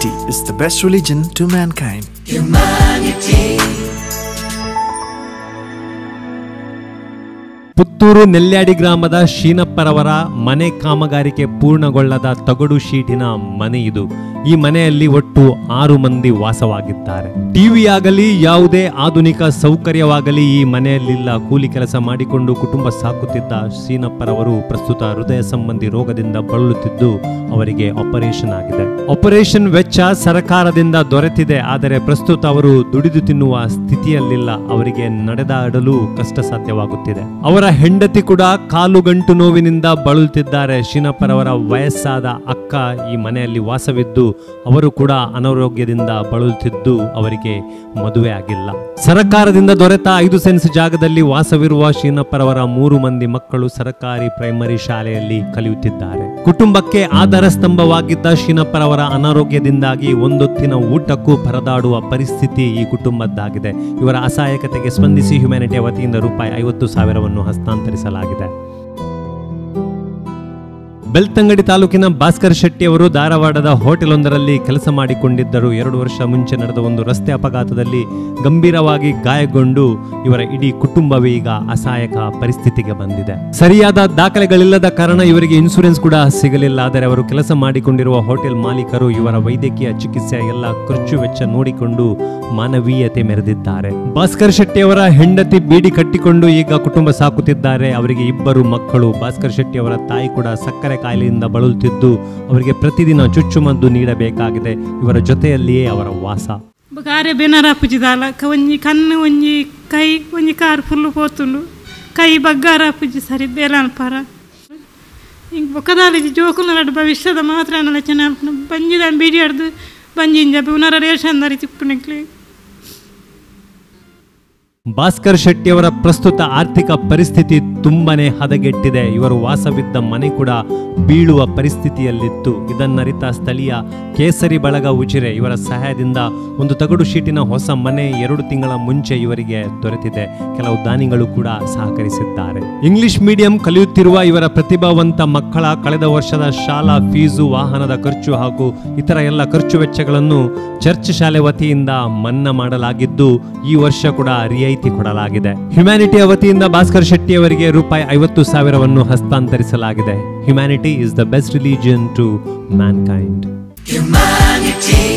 Humanity is the best religion to mankind. Puttur Nelyadi ಗ್ರಾಮದ ಶೀನಪ್ಪರವರ ಮನೆ ಕಾಮಗಾರಿಕೆ ಪೂರ್ಣಗೊಳ್ಳದ ತಗಡು ಶೀಟಿನ ಮನೆ ಇದು ಈ ಮನೆಯಲ್ಲಿ ಒಟ್ಟು ಆರು ಮಂದಿ ವಾಸವಾಗಿದ್ದಾರೆ ಟಿವಿ ಆಗಲಿ ಯಾವುದೇ ಆಧುನಿಕ ಸೌಕರ್ಯವಾಗಲಿ ಈ ಮನೆಯಲ್ಲಿಲ್ಲ ಕೂಲಿ ಕೆಲಸ ಮಾಡಿಕೊಂಡು ಕುಟುಂಬ ಸಾಕುತ್ತಿದ್ದ ಶೀನಪ್ಪರವರು ಪ್ರಸ್ತುತ ಹೃದಯ ಸಂಬಂಧಿ ರೋಗದಿಂದ ಬಳಲುತ್ತಿದ್ದು ಅವರಿಗೆ ಆಪರೇಷನ್ ಆಗಿದೆ ಆಪರೇಷನ್ ವೆಚ್ಚ ಸರ್ಕಾರದಿಂದ ದೊರೆತಿದೆ ಆದರೆ ಪ್ರಸ್ತುತ ಅವರು ದುಡಿದು ತಿನ್ನುವ ಸ್ಥಿತಿಯಲ್ಲಿಲ್ಲ ಅವರಿಗೆ ನಡೆದಾಡಲು ಕಷ್ಟ ಸಾಧ್ಯವಾಗುತ್ತಿದೆ ಅವರ ಹೆಂಡತಿ ಕೂಡ ಕಾಲುಗಂಟು ನೋವಿನಿಂದ ಬಳಲುತ್ತಿದ್ದಾರೆ ಶೀನಪ್ಪರವರ ವಯಸ್ಸಾದ ಅಕ್ಕ ಈ ಮನೆಯಲ್ಲಿ ವಾಸವಿದ್ದು ಅವರು ಕೂಡ ಅನಾರೋಗ್ಯದಿಂದ ಬಳಲುತ್ತಿದ್ದು ಅವರಿಗೆ ಮದುವೆ ಆಗಿಲ್ಲ ಸರ್ಕಾರದಿಂದ ದೊರೆತ ಐದು ಸೆನ್ಸ್ ಜಾಗದಲ್ಲಿ ವಾಸವಿರುವ ಶೀನಪ್ಪರವರ ಮೂರು ಮಂದಿ ಮಕ್ಕಳು ಸರ್ಕಾರಿ ಪ್ರೈಮರಿ ಶಾಲೆಯಲ್ಲಿ ಕಲಿಯುತ್ತಿದ್ದಾರೆ ಕುಟುಂಬಕ್ಕೆ ಆಧಾರ ಸ್ತಂಭವಾಗಿದ್ದ ಶೀನಪ್ಪರವರ ಅನಾರೋಗ್ಯದಿಂದಾಗಿ ಒಂದೊತ್ತಿನ ಊಟಕ್ಕೂ ಪರದಾಡುವ ಪರಿಸ್ಥಿತಿ ಈ ಕುಟುಂಬದ್ದಾಗಿದೆ ಇವರ ಅಸಹಾಯಕತೆಗೆ ಸ್ಪಂದಿಸಿ ಹ್ಯುಮ್ಯಾನಿಟಿಯ ವತಿಯಿಂದ ರೂಪಾಯಿ ಐವತ್ತು ಸಾವಿರವನ್ನು ಹಸ್ತಾಂತರಿಸಲಾಗಿದೆ ಬೆಳ್ತಂಗಡಿ ತಾಲೂಕಿನ ಭಾಸ್ಕರ್ ಶೆಟ್ಟಿ ಅವರು ಧಾರವಾಡದ ಹೋಟೆಲ್ ಒಂದರಲ್ಲಿ ಕೆಲಸ ಮಾಡಿಕೊಂಡಿದ್ದರು ಎರಡು ವರ್ಷ ಮುಂಚೆ ನಡೆದ ಒಂದು ರಸ್ತೆ ಅಪಘಾತದಲ್ಲಿ ಗಂಭೀರವಾಗಿ ಗಾಯಗೊಂಡು ಇವರ ಇಡೀ ಕುಟುಂಬವೇ ಈಗ ಅಸಹಾಯಕ ಪರಿಸ್ಥಿತಿಗೆ ಬಂದಿದೆ ಸರಿಯಾದ ದಾಖಲೆಗಳಿಲ್ಲದ ಕಾರಣ ಇವರಿಗೆ ಇನ್ಸೂರೆನ್ಸ್ ಕೂಡ ಸಿಗಲಿಲ್ಲ ಆದರೆ ಅವರು ಕೆಲಸ ಮಾಡಿಕೊಂಡಿರುವ ಹೋಟೆಲ್ ಮಾಲೀಕರು ಇವರ ವೈದ್ಯಕೀಯ ಚಿಕಿತ್ಸೆಯ ಎಲ್ಲ ಖರ್ಚು ವೆಚ್ಚ ನೋಡಿಕೊಂಡು ಮಾನವೀಯತೆ ಮೆರೆದಿದ್ದಾರೆ ಭಾಸ್ಕರ್ ಶೆಟ್ಟಿ ಅವರ ಹೆಂಡತಿ ಬೀಡಿ ಕಟ್ಟಿಕೊಂಡು ಈಗ ಕುಟುಂಬ ಸಾಕುತ್ತಿದ್ದಾರೆ ಅವರಿಗೆ ಇಬ್ಬರು ಮಕ್ಕಳು ಭಾಸ್ಕರ್ ಶೆಟ್ಟಿ ಅವರ ತಾಯಿ ಕೂಡ ಸಕ್ಕರೆ ಕಾಯಿಲೆಯಿಂದ ಬಳಲುತ್ತಿದ್ದು ಅವರಿಗೆ ಪ್ರತಿದಿನ ಚುಚ್ಚುಮದ್ದು ನೀಡಬೇಕಾಗಿದೆ ಇವರ ಜೊತೆಯಲ್ಲಿಯೇ ಅವರ ವಾಸ ಕಾರೆ ಬೆನರ ಪುಜಿದಾಲ ಕ ಒಂಜಿ ಕಣ್ಣು ಒಂಜಿ ಕೈ ಒಂಜಿ ಕಾರು ಫುಲ್ಲು ಪೋತುಂಡು ಕೈ ಬಗ್ಗಾರ ಪುಜಿ ಸರಿ ಬೇಲಾನ್ ಪರ ಹಿಂಗೆ ಬೊಕ್ಕದಾಲಿ ಜೋಕುನರಡು ಭವಿಷ್ಯದ ಮಾತ್ರ ನಲಚನೆ ಬಂಜಿದ ಬೀಡಿ ಹಿಡ್ದು ಬಂಜಿಂಜ ಉನರ ರೇಷನ್ ದರಿ ತಿಪ್ಪುನಿಕ್ಲಿ ಭಾಸ್ಕರ್ ಶೆಟ್ಟಿ ಅವರ ಪ್ರಸ್ತುತ ಆರ್ಥಿಕ ಪರಿಸ್ಥಿತಿ ತುಂಬಾನೇ ಹದಗೆಟ್ಟಿದೆ ಇವರು ವಾಸವಿದ್ದ ಮನೆ ಕೂಡ ಬೀಳುವ ಪರಿಸ್ಥಿತಿಯಲ್ಲಿತ್ತು ಇದನ್ನರಿತ ಸ್ಥಳೀಯ ಕೇಸರಿ ಬಳಗ ಉಜಿರೆ ಇವರ ಸಹಾಯದಿಂದ ಒಂದು ತಗಡು ಶೀಟಿನ ಹೊಸ ಮನೆ ಎರಡು ತಿಂಗಳ ಮುಂಚೆ ಇವರಿಗೆ ದೊರೆತಿದೆ ಕೆಲವು ದಾನಿಗಳು ಕೂಡ ಸಹಕರಿಸಿದ್ದಾರೆ ಇಂಗ್ಲಿಷ್ ಮೀಡಿಯಂ ಕಲಿಯುತ್ತಿರುವ ಇವರ ಪ್ರತಿಭಾವಂತ ಮಕ್ಕಳ ಕಳೆದ ವರ್ಷದ ಶಾಲಾ ಫೀಸು ವಾಹನದ ಖರ್ಚು ಹಾಗೂ ಇತರ ಎಲ್ಲ ಖರ್ಚು ವೆಚ್ಚಗಳನ್ನು ಚರ್ಚ್ ಶಾಲೆ ವತಿಯಿಂದ ಮನ್ನಾ ಮಾಡಲಾಗಿದ್ದು ಈ ವರ್ಷ ಕೂಡ ರಿಯಾಯಿತಿ ಕೊಡಲಾಗಿದೆ ಹ್ಯುಮ್ಯಾನಿಟಿಯ ವತಿಯಿಂದ ಭಾಸ್ಕರ್ ಶೆಟ್ಟಿ ಅವರಿಗೆ ರೂಪಾಯಿ ಐವತ್ತು ಸಾವಿರವನ್ನು ಹಸ್ತಾಂತರಿಸಲಾಗಿದೆ humanity is the best religion to mankind Humanity.